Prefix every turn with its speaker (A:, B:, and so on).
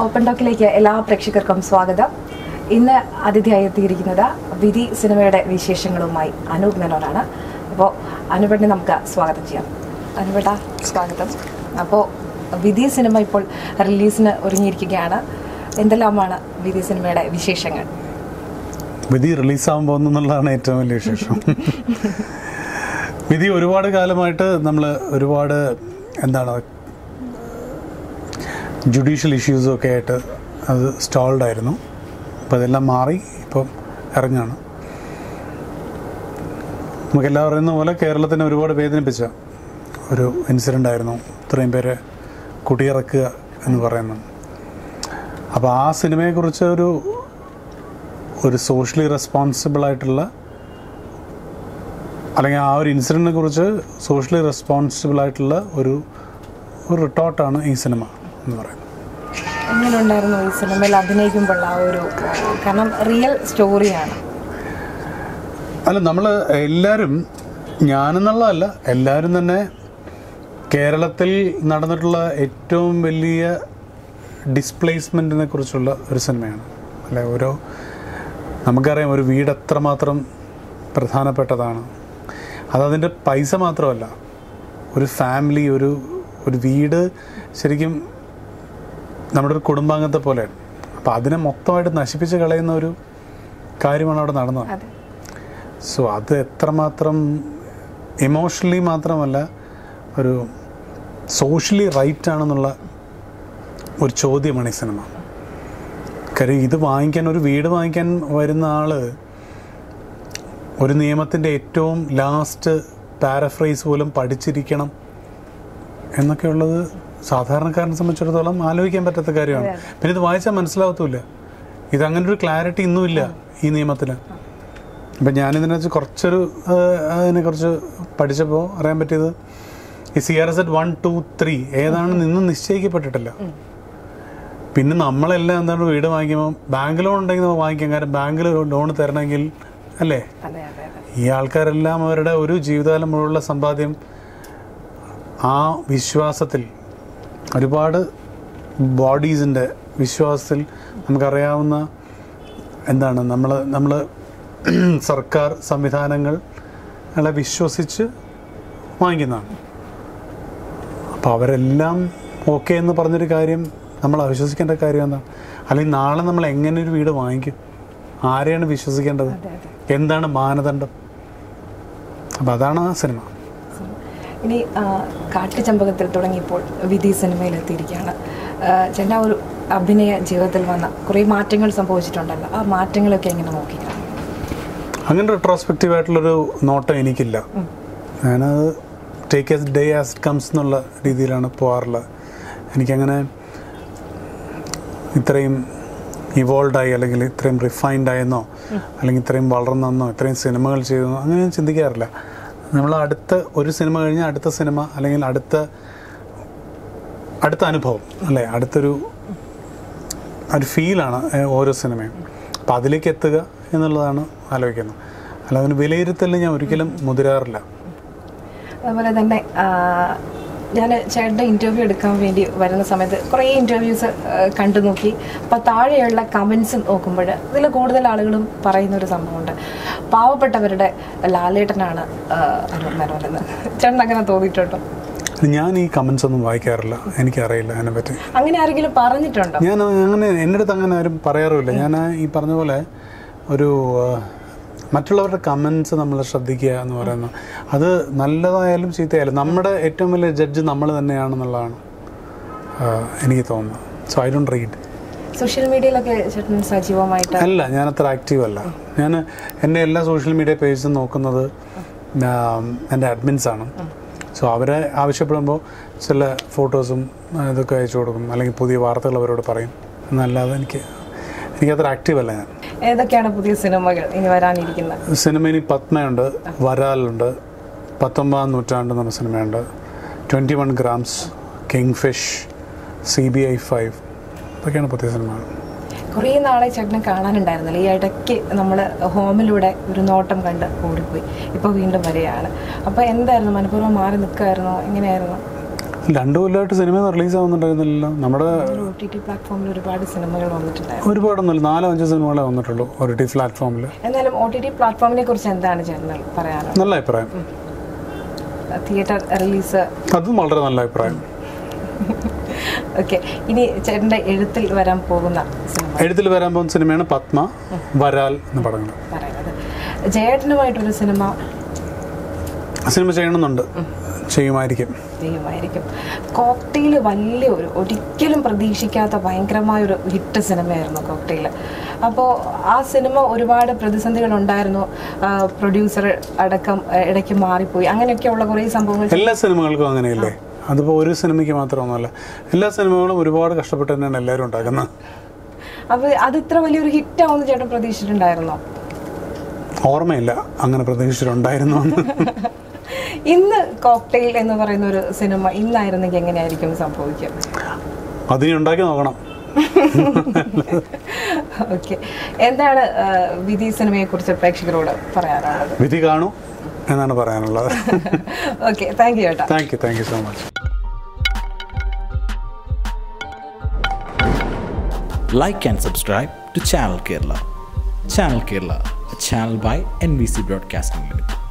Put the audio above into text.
A: Open ടോക്കിലേക്ക് എല്ലാ പ്രേക്ഷകർക്കും സ്വാഗതം ഇന്ന് അതിഥിയായി എത്തിയിരിക്കുന്നത് വിധി സിനിമയുടെ വിശേഷങ്ങളുമായി അനൂപ് മേനോനാണ് അപ്പോൾ അനുപേട്ടനെ നമുക്ക് സ്വാഗതം ചെയ്യാം അനുപേട്ട സ്വാഗതം അപ്പോൾ വിധി സിനിമ ഇപ്പോൾ റിലീസിന് ഒരുങ്ങിയിരിക്കുകയാണ് എന്തെല്ലാമാണ് വിധി സിനിമയുടെ വിശേഷങ്ങൾ
B: വിധി റിലീസാകാൻ പോകുന്നു എന്നുള്ളതാണ് ഏറ്റവും വലിയ വിശേഷം വിധി ഒരുപാട് കാലമായിട്ട് നമ്മൾ ഒരുപാട് എന്താണ് ജുഡീഷ്യൽ ഇഷ്യൂസും ഒക്കെ ആയിട്ട് അത് സ്റ്റോൾഡ് ആയിരുന്നു അപ്പോൾ അതെല്ലാം മാറി ഇപ്പം ഇറങ്ങാണ് നമുക്കെല്ലാം അറിയുന്ന പോലെ കേരളത്തിനെ ഒരുപാട് വേദനിപ്പിച്ച ഒരു ഇൻസിഡൻ്റ് ആയിരുന്നു ഇത്രയും പേരെ കുടിയിറക്കുക എന്ന് പറയുന്നത് അപ്പോൾ ആ സിനിമയെക്കുറിച്ച് ഒരു ഒരു സോഷ്യലി റെസ്പോൺസിബിൾ ആയിട്ടുള്ള അല്ലെങ്കിൽ ആ ഒരു ഇൻസിഡൻറ്റിനെ കുറിച്ച് സോഷ്യലി റെസ്പോൺസിബിൾ ആയിട്ടുള്ള ഒരു ഒരു റിട്ടോർട്ടാണ് ഈ സിനിമ എന്ന് പറയുന്നത്
A: എങ്ങനെ ഉണ്ടായിരുന്നു ഈ സിനിമയിൽ അഭിനയിക്കുമ്പോൾ ആ ഒരു കാരണം റിയൽ സ്റ്റോറിയാണ്
B: അല്ല നമ്മൾ എല്ലാവരും ഞാനെന്നുള്ളതല്ല എല്ലാവരും തന്നെ കേരളത്തിൽ നടന്നിട്ടുള്ള ഏറ്റവും വലിയ ഡിസ്പ്ലേസ്മെൻറ്റിനെ കുറിച്ചുള്ള ഒരു സിനിമയാണ് അല്ലെ ഓരോ നമുക്കറിയാം ഒരു വീട് എത്രമാത്രം പ്രധാനപ്പെട്ടതാണ് അതതിൻ്റെ പൈസ മാത്രമല്ല ഒരു ഫാമിലി ഒരു ഒരു വീട് ശരിക്കും നമ്മുടെ ഒരു കുടുംബാംഗത്തെ പോലെയാണ് അപ്പോൾ അതിനെ മൊത്തമായിട്ട് നശിപ്പിച്ച് കളയുന്ന ഒരു കാര്യമാണ് അവിടെ നടന്നത്
A: അതെ
B: സോ അത് എത്രമാത്രം ഇമോഷണലി മാത്രമല്ല ഒരു സോഷ്യലി റൈറ്റ് ആണെന്നുള്ള ഒരു ചോദ്യമാണ് ഈ സിനിമ കാര്യം ഇത് വാങ്ങിക്കാൻ ഒരു വീട് വാങ്ങിക്കാൻ വരുന്ന ആള് ഒരു നിയമത്തിൻ്റെ ഏറ്റവും ലാസ്റ്റ് പാരഫ്രൈസ് പോലും പഠിച്ചിരിക്കണം എന്നൊക്കെയുള്ളത് സാധാരണക്കാരനെ സംബന്ധിച്ചിടത്തോളം ആലോചിക്കാൻ പറ്റാത്ത കാര്യമാണ് പിന്നെ ഇത് വായിച്ചാൽ മനസ്സിലാവത്തുമില്ല ഇത് അങ്ങനെ ഒരു ക്ലാരിറ്റി ഇന്നുമില്ല ഈ നിയമത്തിന് അപ്പം ഞാനിതിനെ വെച്ച് കുറച്ചൊരു ആ, അതിനെക്കുറിച്ച് പഠിച്ചപ്പോൾ അറിയാൻ പറ്റിയത് ഈ C R S eight one two three ഏതാണ് നിന്ന് നിശ്ചയിക്കപ്പെട്ടിട്ടില്ല പിന്നെ നമ്മളെല്ലാം എന്താണ് വീട് വാങ്ങിക്കുമ്പോൾ ബാങ്ക് ലോൺ ഉണ്ടെങ്കിൽ നമുക്ക് വാങ്ങിക്കാം കാരണം ബാങ്കിൽ ലോൺ തരണമെങ്കിൽ അല്ലേ
A: അതെ അതെ അതെ
B: ഈ ആൾക്കാരെല്ലാം അവരുടെ ഒരു ജീവിതകാലം മുഴുവനുള്ള സമ്പാദ്യം ആ വിശ്വാസത്തിൽ ഒരുപാട് ബോഡീസിൻ്റെ വിശ്വാസത്തിൽ നമുക്കറിയാവുന്ന എന്താണ് നമ്മൾ നമ്മൾ സർക്കാർ സംവിധാനങ്ങളെ വിശ്വസിച്ച് വാങ്ങിക്കുന്നതാണ് അപ്പോൾ അവരെല്ലാം ഓക്കെ എന്ന് പറഞ്ഞൊരു കാര്യം നമ്മൾ അവിശ്വസിക്കേണ്ട കാര്യം എന്താണ് അല്ലെങ്കിൽ നാളെ നമ്മൾ എങ്ങനെ ഒരു വീട് വാങ്ങിക്കും ആരെയാണ് വിശ്വസിക്കേണ്ടത്
A: അതെ അതെ
B: എന്താണ് മാനദണ്ഡം അപ്പോൾ അതാണ് ആ സിനിമ
A: ഇനി ആ, കാട്ടുചമ്പകത്തിൽ തുടങ്ങിയപ്പോൾ വിധി സിനിമയിൽ എത്തിയിരിക്കുകയാണ് ചേട്ടാ ഒരു അഭിനയ ജീവിതത്തിൽ വന്ന കുറേ മാറ്റങ്ങൾ സംഭവിച്ചിട്ടുണ്ടല്ലോ ആ മാറ്റങ്ങളൊക്കെ എങ്ങനെ നോക്കിയാണ്
B: അങ്ങനെ റെട്രോസ്പെക്റ്റീവ് ആയിട്ടുള്ളൊരു നോട്ടം എനിക്കില്ല ഞാനത് take as day as comes എന്നുള്ള രീതിയിലാണ് പോകാറുള്ളത് എനിക്കങ്ങനെ ഇത്രയും ഇവോൾവ് ആയി അല്ലെങ്കിൽ ഇത്രയും റിഫൈൻഡ് ആയെന്നോ അല്ലെങ്കിൽ ഇത്രയും വളർന്നെന്നോ ഇത്രയും സിനിമകൾ ചെയ്തെന്നോ അങ്ങനെ ഞാൻ ചിന്തിക്കാറില്ല നമ്മൾ അടുത്ത ഒരു സിനിമ കഴിഞ്ഞാൽ അടുത്ത സിനിമ അല്ലെങ്കിൽ അടുത്ത അടുത്ത അനുഭവം അല്ലേ അടുത്തൊരു ഒരു ഫീലാണ് ഓരോ സിനിമയും അപ്പം അതിലേക്ക് എത്തുക എന്നുള്ളതാണ് ആലോചിക്കുന്നത് അല്ല അതിന് വിലയിരുത്തലിന് ഞാൻ ഒരിക്കലും മുതിരാറില്ല
A: അതുപോലെ തന്നെ ഞാൻ ചേട്ടൻ്റെ ഇൻ്റർവ്യൂ എടുക്കാൻ വേണ്ടി വരുന്ന സമയത്ത് കുറേ ഇൻ്റർവ്യൂസ് കണ്ടു നോക്കി അപ്പോൾ താഴെയുള്ള കമൻസ് നോക്കുമ്പോൾ ഇതിൽ കൂടുതൽ ആളുകളും പറയുന്ന ഒരു സംഭവമുണ്ട് പാവപ്പെട്ടവരുടെ ലാലേട്ടനാണ് അരുൺ മനോലെന്ന് ചേട്ടൻ അങ്ങനെ തോന്നിയിട്ടുണ്ടോ
B: ഞാൻ ഈ കമൻസ് ഒന്നും വായിക്കാറില്ല എനിക്കറിയില്ല അതിനെപ്പറ്റി
A: അങ്ങനെ ആരെങ്കിലും പറഞ്ഞിട്ടുണ്ടോ
B: ഞാൻ അങ്ങനെ എൻ്റെ അടുത്ത് അങ്ങനെ ആരും പറയാറുമില്ല ഞാൻ ഈ പറഞ്ഞ പോലെ ഒരു ആ, മറ്റുള്ളവരുടെ കമൻസ് നമ്മൾ ശ്രദ്ധിക്കുക എന്ന് പറയുന്നത് അത് നല്ലതായാലും ചീത്തയായാലും നമ്മുടെ ഏറ്റവും വലിയ ജഡ്ജ് നമ്മൾ തന്നെയാണെന്നുള്ളതാണ് ആ, എനിക്ക് തോന്നുന്നത് so I don't read
A: social മീഡിയയിലൊക്കെ ചേട്ടൻ സജീവമായിട്ട്
B: അല്ല ഞാൻ അത്ര ആക്റ്റീവ് അല്ല ഞാൻ എൻ്റെ എല്ലാ സോഷ്യൽ മീഡിയ പേജും നോക്കുന്നത് ആം, എൻ്റെ അഡ്മിൻസ് ആണ് സോ അവരെ ആവശ്യപ്പെടുമ്പോൾ ചില ഫോട്ടോസും ഇതൊക്കെ അയച്ചു കൊടുക്കും അല്ലെങ്കിൽ പുതിയ വാർത്തകൾ അവരോട് പറയും എന്നല്ലാതെ എനിക്ക് എനിക്കത്ര ആക്റ്റീവ് അല്ല ഞാൻ
A: ഏതൊക്കെയാണ് പുതിയ സിനിമകൾ ഇനി വരാനിരിക്കുന്നത്
B: സിനിമയിൽ പത്മയുണ്ട് വരാലുണ്ട് പത്തൊമ്പതാം നൂറ്റാണ്ട് എന്ന സിനിമയുണ്ട് twenty one grams king fish C B I five ഇതൊക്കെയാണ് പുതിയ സിനിമകൾ
A: കുറേ നാളെ ചേട്ടനെ കാണാനുണ്ടായിരുന്നില്ല ഈ ഇടയ്ക്ക് നമ്മൾ ഹോമിലൂടെ ഒരു നോട്ടം കണ്ട് ഓടിപ്പോയി ഇപ്പോൾ വീണ്ടും വരികയാണ് അപ്പോൾ എന്തായിരുന്നു മനഃപൂർവ്വം മാറി നിൽക്കുമായിരുന്നോ എങ്ങനെയായിരുന്നു
B: രണ്ടു കൊല്ലമായിട്ട് സിനിമ റിലീസ് ആവുന്നുണ്ടായിരുന്നില്ലല്ലോ നമ്മുടെ
A: ഒ ടി ടി പ്ലാറ്റ്ഫോമിൽ ഒരുപാട് സിനിമകൾ വന്നിട്ടുണ്ടായിരുന്നു
B: ഒരുപാടൊന്നുമില്ല നാലോ അഞ്ചോ സിനിമകളെ വന്നിട്ടുള്ളൂ ഒരു ടി പ്ലാറ്റ്ഫോമിൽ
A: എന്നാലും ഒ ടി ടി പ്ലാറ്റ്ഫോമിനെ കുറിച്ച് എന്താണ് ചേട്ടന് പറയാനുള്ളത്
B: നല്ല അഭിപ്രായം
A: തിയേറ്റർ റിലീസ്
B: അതും വളരെ നല്ല അഭിപ്രായം
A: ഓക്കെ ഇനി ചേട്ടൻ്റെ എഴുത്തിൽ വരാൻ പോകുന്ന സിനിമ
B: എഴുത്തിൽ വരാൻ പോകുന്ന സിനിമയാണ് പത്മ വരാൽ എന്ന പടങ്ങൾ
A: പറയുന്നത് ജയേട്ടനുമായിട്ടൊരു സിനിമ
B: സിനിമ ചെയ്യണമെന്നുണ്ട് ചെയ്യുമായിരിക്കും
A: ചെയ്യുമായിരിക്കും കോക്ടെയിൽ വലിയ ഒരു ഒരിക്കലും പ്രതീക്ഷിക്കാത്ത ഭയങ്കരമായ ഒരു ഹിറ്റ് സിനിമയായിരുന്നു കോക്ടെയിൽ അപ്പോൾ ആ സിനിമ ഒരുപാട് പ്രതിസന്ധികൾ ഉണ്ടായിരുന്നു പ്രൊഡ്യൂസർ അടക്കം ആ, ഇടയ്ക്ക് മാറിപ്പോയി അങ്ങനെയൊക്കെയുള്ള കുറേ സംഭവങ്ങൾ
B: എല്ലാ സിനിമകൾക്കും അങ്ങനെയല്ലേ അതിപ്പോൾ ഒരു സിനിമയ്ക്ക് മാത്രമൊന്നുമല്ല എല്ലാ സിനിമകളും ഒരുപാട് കഷ്ടപ്പെട്ട് തന്നെയാണ് എല്ലാവരും ഉണ്ടാക്കുന്നത്
A: അപ്പോൾ അത് ഇത്ര വലിയൊരു ഹിറ്റ് ആവുമെന്ന് ചേട്ടൻ പ്രതീക്ഷിച്ചിട്ടുണ്ടായിരുന്നോ
B: ഓർമ്മയില്ല അങ്ങനെ പ്രതീക്ഷിച്ചിട്ടുണ്ടായിരുന്നു എന്ന്
A: ഇന്ന് കോക്ടെയിൽ എന്ന് പറയുന്ന ഒരു സിനിമ ഇന്നായിരുന്നെങ്കിൽ എങ്ങനെയായിരിക്കും സംഭവിക്കുക
B: അതിനി ഉണ്ടാക്കി നോക്കണം
A: ഓക്കെ എന്താണ് ആ, വിധി സിനിമയെ കുറിച്ച് പ്രേക്ഷകരോട് പറയാനുള്ളത്
B: വിധി കാണൂ എന്നാണ് പറയാനുള്ളത്
A: ഓക്കെ താങ്ക് യു ചേട്ടാ
B: thank you thank you so much
C: like and subscribe to Channel Kerala. Channel Kerala, a channel by NBC Broadcasting Limited.